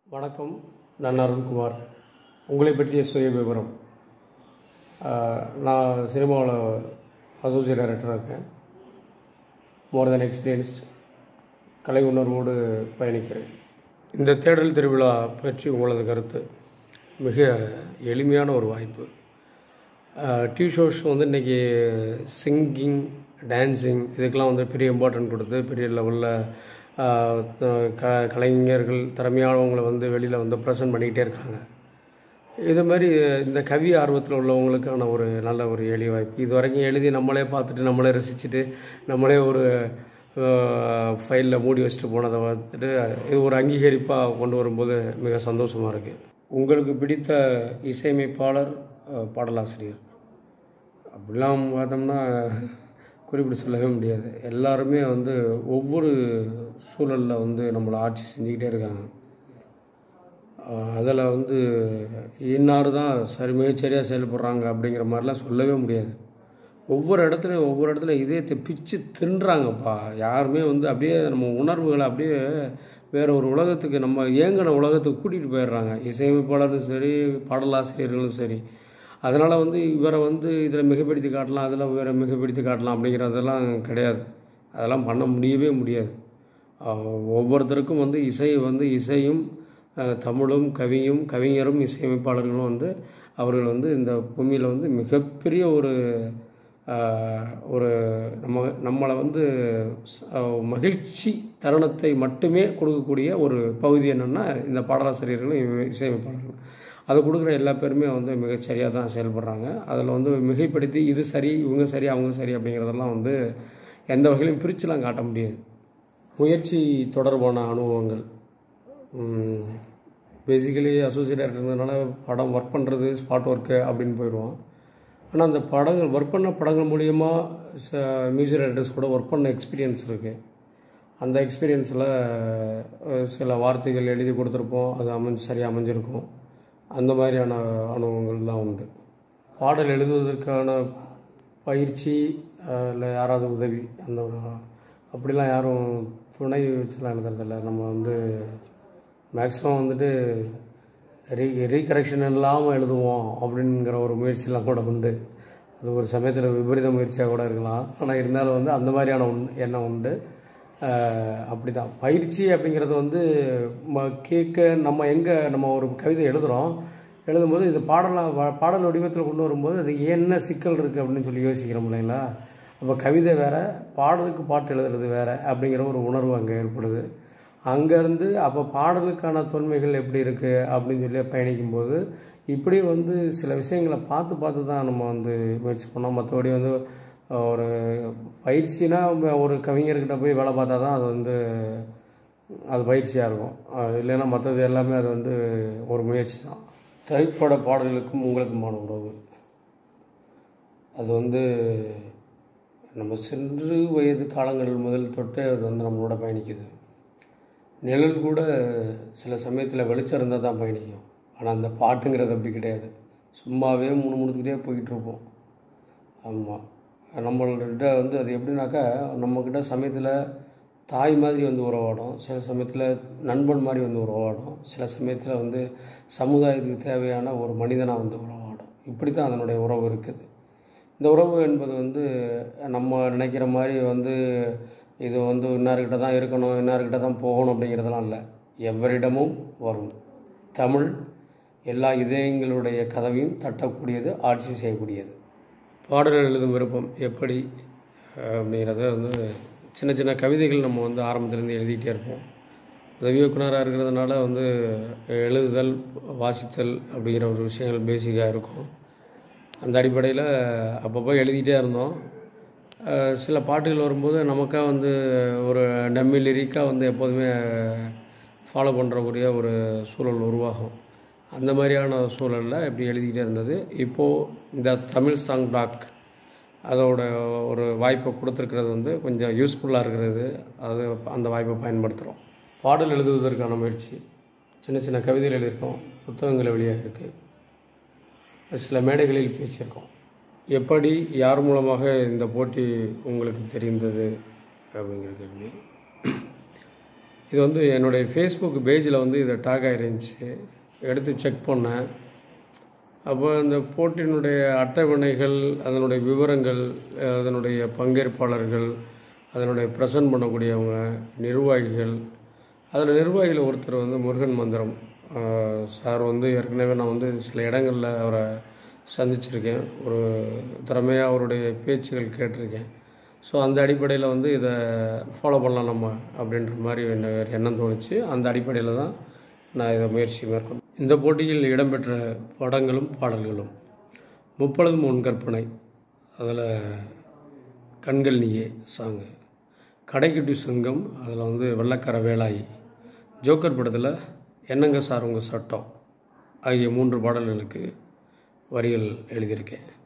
வணக்கம் நான் அருண்குமார் உங்களை பற்றிய சுய விவரம் ஆஹ், நான் சினிமாவில் அசோசியேட் டைரக்டராக இருக்கேன் மோர் தென் எக்ஸ்பீரியன்ஸ்ட் கலை உணர்வோடு பயணிக்கிறேன் இந்த தேடல் திருவிழா பற்றி உங்களது கருத்து மிக எளிமையான ஒரு வாய்ப்பு டிவி ஷோஸ் வந்து இன்றைக்கி சிங்கிங் டான்ஸிங் இதுக்கெல்லாம் வந்து பெரிய இம்பார்ட்டன்ட் கொடுத்து பெரிய லெவலில் க கலைஞர்கள் திறமையானவங்களை வந்து வெளியில் வந்து ப்ரெசென்ட் பண்ணிக்கிட்டே இருக்காங்க இது மாதிரி இந்த கவி ஆர்வத்தில் உள்ளவங்களுக்கான ஒரு நல்ல ஒரு எளிய வாய்ப்பு இது வரைக்கும் எழுதி நம்மளே பார்த்துட்டு நம்மளே ரசிச்சுட்டு நம்மளே ஒரு ஃபைலில் மூடி வச்சுட்டு போனதை பார்த்துட்டு இது ஒரு அங்கீகரிப்பாக கொண்டு வரும்போது மிக சந்தோஷமாக இருக்குது உங்களுக்கு பிடித்த இசையமைப்பாளர் அஹ், பாடலாசிரியர் அப்படிலாம் பார்த்தோம்னா குறிப்பிட்டு சொல்லவே முடியாது எல்லாருமே வந்து ஒவ்வொரு சூழலில் வந்து நம்மளை ஆட்சி செஞ்சுக்கிட்டே இருக்காங்க அதில் வந்து இன்னார் தான் சரி மிகச்சரியாக செயல்படுறாங்க அப்படிங்கிற மாதிரிலாம் சொல்லவே முடியாது ஒவ்வொரு இடத்துலையும் ஒவ்வொரு இடத்துல இதயத்தை பிச்சு தின்றாங்கப்பா யாருமே வந்து அப்படியே நம்ம உணர்வுகளை அப்படியே வேற ஒரு உலகத்துக்கு நம்ம ஏங்கின உலகத்துக்கு கூட்டிகிட்டு போயிடுறாங்க இசையமைப்பாளரும் சரி பாடலாசிரியர்களும் சரி அதனால் வந்து இவரை வந்து இதில் மிகப்படுத்தி காட்டலாம் அதில் வேற மிகப்படுத்தி காட்டலாம் அப்படிங்கிறதெல்லாம் கிடையாது அதெல்லாம் பண்ண முடியவே முடியாது ஆஹ் ஒவ்வொருத்தருக்கும் வந்து இசை வந்து இசையும் ஆஹ் தமிழும் கவியும் கவிஞரும் இசையமைப்பாளர்களும் வந்து அவர்கள் வந்து இந்த பூமியில் வந்து மிகப்பெரிய ஒரு ஆஹ் ஒரு நம்ம நம்மளை வந்து ச- ஆஹ் மகிழ்ச்சி தருணத்தை மட்டுமே கொடுக்கக்கூடிய ஒரு பகுதி என்னென்னா இந்த பாடலாசிரியர்களும் இ- இசையமைப்பாளர்களும் அதை கொடுக்குற எல்லா பேருமே வந்து மிகச்சரியாக தான் செயல்படுறாங்க அதில் வந்து மிகைப்படுத்தி இது சரி இவங்க சரி அவங்க சரி அப்படிங்கிறதெல்லாம் வந்து எந்த வகையிலும் பிரிச்சுலாம் காட்ட முடியாது முயற்சி தொடர்பான அனுபவங்கள் பேசிக்கலி அசோசியேட் இருந்ததுனால படம் ஒர்க் பண்ணுறது ஸ்பாட் ஒர்க்கு அப்படின்னு போயிடுவோம் ஆனால் அந்த படங்கள் ஒர்க் பண்ண படங்கள் மூலியமா மியூசிக் டைரக்டர்ஸ் கூட ஒர்க் பண்ண எக்ஸ்பீரியன்ஸ் இருக்குது அந்த எக்ஸ்பீரியன்ஸில் சில வார்த்தைகள் எழுதி கொடுத்துருப்போம் அது அமைஞ்சு சரியாக அமைஞ்சிருக்கும் அந்த மாதிரியான அனுபவங்கள் தான் உண்டு பாடல் எழுதுவதற்கான பயிற்சி இல்லை யாராவது உதவி அந்த ஒரு அப்படிலாம் யாரும் துணை வச்சுலாம் எழுதுறதில்ல நம்ம வந்து மேக்ஸிமம் வந்துட்டு ரீ ரீகரெக்ஷன் இல்லாமல் எழுதுவோம் அப்படிங்கிற ஒரு முயற்சிலாம் கூட உண்டு அது ஒரு சமயத்தில் விபரீத முயற்சியாக கூட இருக்கலாம் ஆனால் இருந்தாலும் வந்து அந்த மாதிரியான உண் எண்ணம் உண்டு அப்படி தான் பயிற்சி அப்படிங்கிறது வந்து ம- கேட்க நம்ம எங்கே நம்ம ஒரு கவிதை எழுதுகிறோம் எழுதும்போது இது பாடலாம் வ- பாடல் வடிவத்தில் கொண்டு வரும்போது அது என்ன சிக்கல் இருக்குது அப்படின்னு சொல்லி யோசிக்கிறோம் இல்லைங்களா அப்போ கவிதை வேறு பாடலுக்கு பாட்டு எழுதுறது வேறு அப்படிங்கிற ஒரு உணர்வு அங்கே ஏற்படுது அங்கேருந்து அப்போ பாடலுக்கான தொன்மைகள் எப்படி இருக்குது அப்படின்னு சொல்லி பயணிக்கும்போது இப்படி வந்து சில விஷயங்களை பார்த்து பார்த்து தான் நம்ம வந்து முயற்சி பண்ணோம் மற்றபடி வந்து ஒரு பயிற்சினா ஒரு கவிஞர்கிட்ட போய் வேலை பார்த்தா தான் அது வந்து அது பயிற்சியாக இருக்கும் அஹ் இல்லைன்னா மற்றது எல்லாமே அது வந்து ஒரு முயற்சி தான் திரைப்பட பாடல்களுக்கும் உங்களுக்குமான உறவு அது வந்து நம்ம சிறு வயது காலங்கள் முதல் தொட்டே அது வந்து நம்மளோட பயணிக்குது நிழல் கூட சில சமயத்தில் வெளிச்சம் இருந்தால் தான் பயணிக்கும் ஆனால் அந்த பாட்டுங்கிறது அப்படி கிடையாது சும்மாவே முணு முணுத்துக்கிட்டே போய்கிட்டு இருப்போம் ஆமாம் நம்மள்கிட்ட வந்து அது எப்படின்னாக்கா நம்மக்கிட்ட சமயத்தில் தாய் மாதிரி வந்து உறவாடும் சில சமயத்தில் நண்பன் மாதிரி வந்து உறவாடும் சில சமயத்தில் வந்து சமுதாயத்துக்கு தேவையான ஒரு மனிதனாக வந்து உறவாடும் இப்படி தான் அதனுடைய உறவு இருக்குது இந்த உறவு என்பது வந்து நம்ம நினைக்கிற மாதிரி வந்து இது வந்து இன்னார்கிட்ட தான் இருக்கணும் இன்னார்கிட்ட தான் போகணும் அப்படிங்கிறதெல்லாம் இல்லை எவரிடமும் வரும் தமிழ் எல்லா இதயங்களுடைய கதவையும் தட்டக்கூடியது ஆட்சி செய்யக்கூடியது பாடல் எழுதும் விருப்பம் எப்படி அஹ், அப்படிங்கிறத வந்து சின்ன சின்ன கவிதைகள் நம்ம வந்து ஆரம்பத்துலேருந்து எழுதிக்கிட்டே இருப்போம் உதவி இயக்குனராக இருக்கிறதுனால வந்து எழுதுதல் வாசித்தல் அப்படிங்கிற ஒரு விஷயங்கள் பேசிக்காக இருக்கும் அந்த அடிப்படையில் அப்பப்போ எழுதிட்டே இருந்தோம் அஹ் சில பாட்டுகள் வரும்போது நமக்கா வந்து ஒரு டம்மி லிரிக்காக வந்து எப்போதுமே ஃபாலோ பண்ணுறக்கூடிய ஒரு சூழல் உருவாகும் அந்த மாதிரியான சூழலில் இப்படி எழுதிக்கிட்டே இருந்தது இப்போது இந்த தமிழ் சாங் டாக் அதோட ஒரு வாய்ப்பை கொடுத்துருக்கிறது வந்து கொஞ்சம் யூஸ்ஃபுல்லாக இருக்கிறது அது அந்த வாய்ப்பை பயன்படுத்துகிறோம் பாடல் எழுதுவதற்கான முயற்சி சின்ன சின்ன கவிதைகள் எழுதியிருக்கோம் புத்தகங்கள் வெளியாக இருக்குது சில மேடைகளில் பேசியிருக்கோம் எப்படி யார் மூலமாக இந்த போட்டி உங்களுக்கு தெரிந்தது அப்படிங்கிற கேள்வி இது வந்து என்னுடைய ஃபேஸ்புக் பேஜில் வந்து இதை டாக் ஆகிருந்துச்சு எடுத்து செக் பண்ணேன் அப்போ இந்த போட்டியினுடைய அட்டவணைகள் அதனுடைய விவரங்கள் அதனுடைய பங்கேற்பாளர்கள் அதனுடைய ப்ரெசன்ட் பண்ணக்கூடியவங்க நிர்வாகிகள் அதில் நிர்வாகிகள் ஒருத்தர் வந்து முருகன் மந்திரம் ஆஹ் சார் வந்து ஏற்கனவே நான் வந்து சில இடங்களில் அவரை சந்திச்சிருக்கேன் ஒரு திறமையாக அவருடைய பேச்சுகள் கேட்டிருக்கேன் ஸோ அந்த அடிப்படையில் வந்து இதை ஃபாலோ பண்ணலாம் நம்ம அப்படின்ற மாதிரி எனக்கு எண்ணம் தோணுச்சு அந்த அடிப்படையில் தான் நான் இதை முயற்சி மேற்கொண்டேன் இந்த போட்டியில் இடம்பெற்ற படங்களும் பாடல்களும் முப்பொழுதும் உன் கற்பனை அதில் கண்கள் நீயே சாங்கு கடைக்குட்டி சங்கம் அதில் வந்து வெள்ளக்கார வேலாயி ஜோக்கர் படத்தில் என்னங்க சார் உங்கள் சட்டம் ஆகிய மூன்று பாடல்களுக்கு வரிகள் எழுதியிருக்கேன்